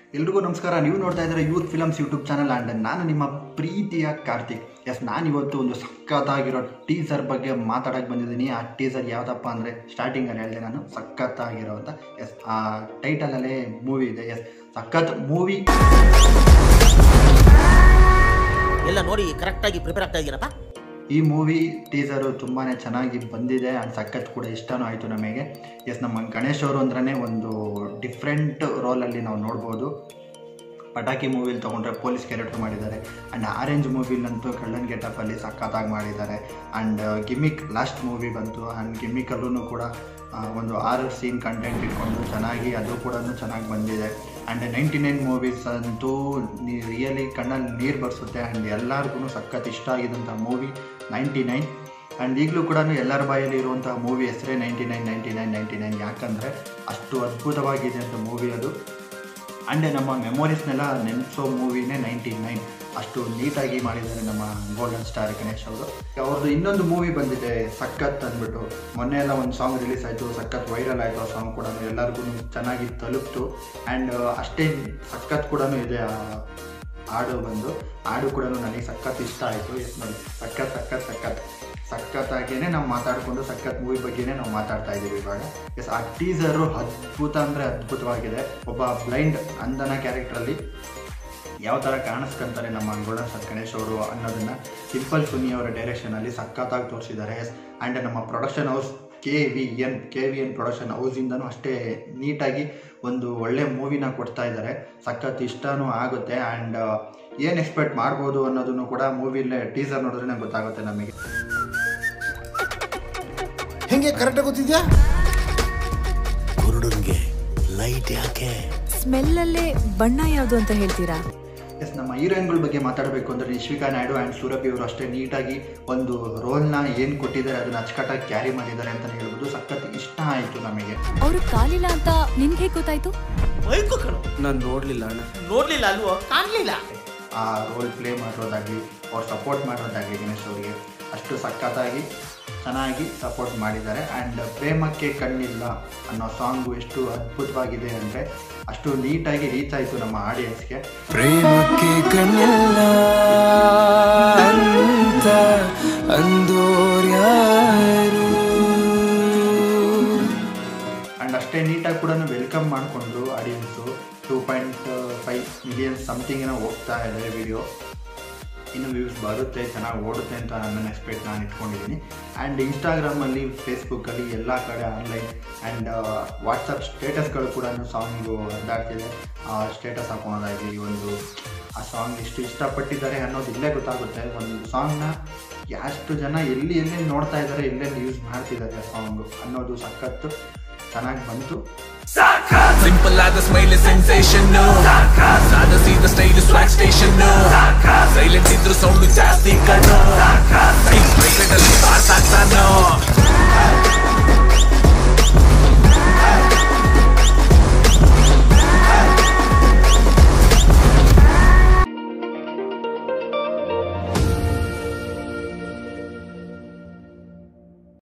ಎಲ್ರಿಗೂ ನಮಸ್ಕಾರ ನೀವು ನೋಡ್ತಾ ಇದ್ದಾರೆ youth films YouTube channel and ನಾನು ನಿಮ್ಮ ಪ್ರೀತಿಯ ಕಾರ್ತಿಕ್ ಎಸ್ ನಾನಿವತ್ತು ಒಂದು ಸಖತ್ತಾಗಿರೋ ಟೀಸರ್ ಬಗ್ಗೆ ಮಾತಾಡೋಕ್ಕೆ ಬಂದಿದ್ದೀನಿ ಆ ಟೀಸರ್ ಯಾವುದಪ್ಪ ಅಂದರೆ ಸ್ಟಾರ್ಟಿಂಗಲ್ಲಿ ಹೇಳಿದೆ ನಾನು ಸಖತ್ತಾಗಿರೋ ಅಂತ ಎಸ್ ಆ ಟೈಟಲಲ್ಲೇ ಮೂವಿ ಇದೆ ಎಸ್ ಸಖತ್ ಮೂವಿ ಎಲ್ಲ ನೋಡಿ ಕರೆಕ್ಟಾಗಿ ಪ್ರಿಪೇರ್ ಆಗ್ತಾ ಇದೀರಪ್ಪ ಈ ಮೂವಿ ಟೀಸರು ತುಂಬಾ ಚೆನ್ನಾಗಿ ಬಂದಿದೆ ಆ್ಯಂಡ್ ಸಖತ್ ಕೂಡ ಇಷ್ಟನೂ ಆಯಿತು ನಮಗೆ ಎಸ್ ನಮ್ಮ ಗಣೇಶ್ ಅವರು ಅಂದ್ರೆ ಒಂದು ಡಿಫ್ರೆಂಟ್ ರೋಲಲ್ಲಿ ನಾವು ನೋಡ್ಬೋದು ಪಟಾಕಿ ಮೂವಿಲಿ ತೊಗೊಂಡ್ರೆ ಪೊಲೀಸ್ ಕ್ಯಾರೆಕ್ಟರ್ ಮಾಡಿದ್ದಾರೆ ಆ್ಯಂಡ್ ಆರೆಂಜ್ ಮೂವಿಲಂತೂ ಕಳ್ಳನ್ ಗೆಟಪ್ಪಲ್ಲಿ ಸಖತ್ತಾಗಿ ಮಾಡಿದ್ದಾರೆ ಆ್ಯಂಡ್ ಗಿಮಿಕ್ ಲಾಸ್ಟ್ ಮೂವಿ ಬಂತು ಆ್ಯಂಡ್ ಗಿಮಿಕಲ್ಲೂ ಕೂಡ ಆ, ಒಂದು ಆರು ಸೀನ್ ಕಂಟೆಂಟ್ ಇಟ್ಕೊಂಡು ಚೆನ್ನಾಗಿ ಅದು ಕೂಡ ಚೆನ್ನಾಗಿ ಬಂದಿದೆ ಆ್ಯಂಡ್ ನೈಂಟಿ ನೈನ್ ಮೂವೀಸ್ ಅಂತೂ ನೀ ರಿಯಲಿ ಕಣ್ಣಲ್ಲಿ ನೀರು ಬರ್ಸುತ್ತೆ ಆ್ಯಂಡ್ ಎಲ್ಲರಿಗೂ ಸಖತ್ ಇಷ್ಟ ಆಗಿದ್ದಂಥ ಮೂವಿ ನೈಂಟಿ ನೈನ್ ಆ್ಯಂಡ್ ಈಗಲೂ ಕೂಡ ಎಲ್ಲರ ಬಾಯಲ್ಲಿ ಇರುವಂಥ ಮೂವಿ ಹೆಸರೇ ninety nine ninety nine ninety nine ಯಾಕಂದರೆ ಅಷ್ಟು ಅದ್ಭುತವಾಗಿದೆ ಅಂತ ಮೂವಿ ಅದು ಆ್ಯಂಡ್ ನಮ್ಮ ಮೆಮೊರೀಸ್ನೆಲ್ಲ ನೆನೆಸೋ ಮೂವಿನೇ ನೈಂಟಿ ನೈನ್ ಅಷ್ಟು ನೀಟಾಗಿ ಮಾಡಿದ್ದಾರೆ ನಮ್ಮ ಗೋಲ್ಡನ್ ಸ್ಟಾರ್ ಗಣೇಶ್ ಅವರು ಅವ್ರದ್ದು ಇನ್ನೊಂದು ಮೂವಿ ಬಂದಿದೆ ಸಖತ್ ಅಂದ್ಬಿಟ್ಟು ಮೊನ್ನೆ ಎಲ್ಲ ಒಂದು ಸಾಂಗ್ ರಿಲೀಸ್ ಆಯಿತು ಸಖತ್ ವೈರಲ್ ಆಯಿತು ಆ ಸಾಂಗ್ ಕೂಡ ಎಲ್ಲರಿಗೂ ಚೆನ್ನಾಗಿ ತಲುಪ್ತು ಆ್ಯಂಡ್ ಅಷ್ಟೇ ಸಖತ್ ಕೂಡ ಇದೆ ಆ ಹಾಡು ಬಂದು ಹಾಡು ಕೂಡ ನನಗೆ ಸಖತ್ ಇಷ್ಟ ಆಯಿತು ಎಸ್ ನೋಡಿ ಸಖತ್ ಸಖತ್ ಸಖತ್ ಸಖತ್ತಾಗೇನೆ ನಾವು ಮಾತಾಡಿಕೊಂಡು ಸಖತ್ ಮೂವಿ ಬಗ್ಗೆನೇ ನಾವು ಮಾತಾಡ್ತಾ ಇದ್ದೀವಿ ಇವಾಗ ಎಸ್ ಆ ಟೀಸರು ಅದ್ಭುತ ಅಂದರೆ ಅದ್ಭುತವಾಗಿದೆ ಒಬ್ಬ ಬ್ಲೈಂಡ್ ಅಂದನ ಕ್ಯಾರೆಕ್ಟ್ರಲ್ಲಿ ಯಾವ ಥರ ಕಾಣಿಸ್ಕೊಂತಾರೆ ನಮ್ಮ ಗೋಲ್ಡನ್ ಸರ್ ಗಣೇಶ್ ಅವರು ಅನ್ನೋದನ್ನು ಸಿಂಪಲ್ ಸುನಿ ಅವರ ಡೈರೆಕ್ಷನಲ್ಲಿ ಸಖತ್ತಾಗಿ ತೋರಿಸಿದ್ದಾರೆ ಎಸ್ ಆ್ಯಂಡ್ ನಮ್ಮ production house K V N K V N production ಹೌಸಿಂದನೂ ಅಷ್ಟೇ ನೀಟಾಗಿ ಒಂದು ಒಳ್ಳೆ ಮೂವಿನ ಕೊಡ್ತಾ ಇದ್ದಾರೆ ಸಖತ್ ಇಷ್ಟನೂ ಆಗುತ್ತೆ ಆ್ಯಂಡ್ ಏನು ಎಕ್ಸ್ಪೆಕ್ಟ್ ಮಾಡ್ಬೋದು ಅನ್ನೋದನ್ನು ಕೂಡ ಮೂವಿಲೇ ಟೀಸರ್ ನೋಡಿದ್ರೆ ಗೊತ್ತಾಗುತ್ತೆ ನಮಗೆ ಹೆಂಗೆ ಕರೆಕ್ಟಾಗಿ ಗೊತ್ತಿದ್ಯಾ ಕುರುಡನ್ಗೆ ಲೈಟ್ ಯಾಕೆ ಸ್ಮೆಲ್ಲಲ್ಲೇ ಬಣ್ಣ ಯಾವುದು ಅಂತ ಹೇಳ್ತೀರಾ ಎಸ್ ನಮ್ಮ ಹೀರೋಯಿನ್ಗಳ ಬಗ್ಗೆ ಮಾತಾಡಬೇಕು ಅಂದರೆ ನಿಶ್ವಿಕಾ ನಾಯ್ಡು ಆ್ಯಂಡ್ ಸೂರಭಿ ಅವರು ಅಷ್ಟೇ ನೀಟಾಗಿ ಒಂದು ರೋಲ್ನ ಏನು ಕೊಟ್ಟಿದ್ದಾರೆ ಅದನ್ನು ಅಚ್ಚುಕಟ್ಟಾಗಿ ಕ್ಯಾರಿ ಮಾಡಿದ್ದಾರೆ ಅಂತಲೇ ಹೇಳ್ಬೋದು ಸಖತ್ ಇಷ್ಟ ಆಯಿತು ನಮಗೆ ಅವರು ಕಾಲಿಲ್ಲ ಅಂತ ನಿನ್ಗೆ ಗೊತ್ತಾಯ್ತು ಬೈಕು ಕಣು ನಾನು ನೋಡ್ಲಿಲ್ಲ ಅಣ್ಣ ನೋಡ್ಲಿಲ್ಲ ಅಲ್ವೋ ಕಾಣ್ಲಿಲ್ಲ ಆ ರೋಲ್ ಪ್ಲೇ ಮಾಡೋದಾಗಲಿ ಅವ್ರು ಸಪೋರ್ಟ್ ಮಾಡೋದಾಗಲಿ ಗಣೇಶ್ ಅವರಿಗೆ ಅಷ್ಟು ಸಖತ್ತಾಗಿ ಚೆನ್ನಾಗಿ ಸಪೋರ್ಟ್ ಮಾಡಿದ್ದಾರೆ ಆ್ಯಂಡ್ ಪ್ರೇಮಕ್ಕೆ ಕಣ್ಣಿಲ್ಲ ಅನ್ನೋ ಸಾಂಗು ಎಷ್ಟು ಅದ್ಭುತವಾಗಿದೆ ಅಂದರೆ ಅಷ್ಟು ನೀಟಾಗಿ ರೀಚ್ ಆಯಿತು ನಮ್ಮ ಆಡಿಯನ್ಸ್ಗೆ ಪ್ರೇಮಕ್ಕೆ ಕಣ್ಣಿಲ್ಲ ಅಂತ ಅಂದೋರ್ಯಾರು ಆ್ಯಂಡ್ ಅಷ್ಟೇ ನೀಟಾಗಿ ಕೂಡ ವೆಲ್ಕಮ್ ಮಾಡಿಕೊಂಡು audience two point five million something ಏನೋ ಹೋಗ್ತಾ ಇದೆ ವಿಡಿಯೋ ಇನ್ನು ವ್ಯೂಸ್ ಬರುತ್ತೆ ಚೆನ್ನಾಗಿ ಓಡುತ್ತೆ ಅಂತ ನನ್ನ ಎಕ್ಸ್ಪೆಕ್ಟ್ ನಾನು ಇಟ್ಕೊಂಡಿದ್ದೀನಿ ಆ್ಯಂಡ್ ಇನ್ಸ್ಟಾಗ್ರಾಮಲ್ಲಿ ಫೇಸ್ಬುಕ್ಕಲ್ಲಿ ಎಲ್ಲ ಕಡೆ ಆನ್ಲೈನ್ ಆ್ಯಂಡ್ ವಾಟ್ಸಪ್ ಸ್ಟೇಟಸ್ಗಳು ಕೂಡ ಸಾಂಗು ಹರಿದಾಡ್ತಿದೆ ಸ್ಟೇಟಸ್ ಹಾಕೊಳೋದಾಗಲಿ ಒಂದು ಆ ಸಾಂಗ್ ಎಷ್ಟು ಇಷ್ಟಪಟ್ಟಿದ್ದಾರೆ ಅನ್ನೋದು ಇಲ್ಲೇ ಗೊತ್ತಾಗುತ್ತೆ ಒಂದು ಸಾಂಗ್ನ ಎಷ್ಟು ಜನ ಎಲ್ಲಿ ಎಲ್ಲೆಲ್ಲಿ ನೋಡ್ತಾ ಇದ್ದಾರೆ ಎಲ್ಲೆಲ್ಲಿ ಯೂಸ್ ಮಾಡ್ತಿದ್ದಾರೆ ಆ ಸಾಂಗು ಅನ್ನೋದು ಸಖತ್ತು ಚೆನ್ನಾಗಿ ಬಂತು ಸಿಂಪಲ್ ಆದ ಸ್ಮೈಲ್ ಸೆನ್ಸೇಷನ್ ಸಾಧ ಸೀದ ಸ್ಟೈಲ್ ಸ್ವಾಗ್ ಸ್ಟೇಷನ್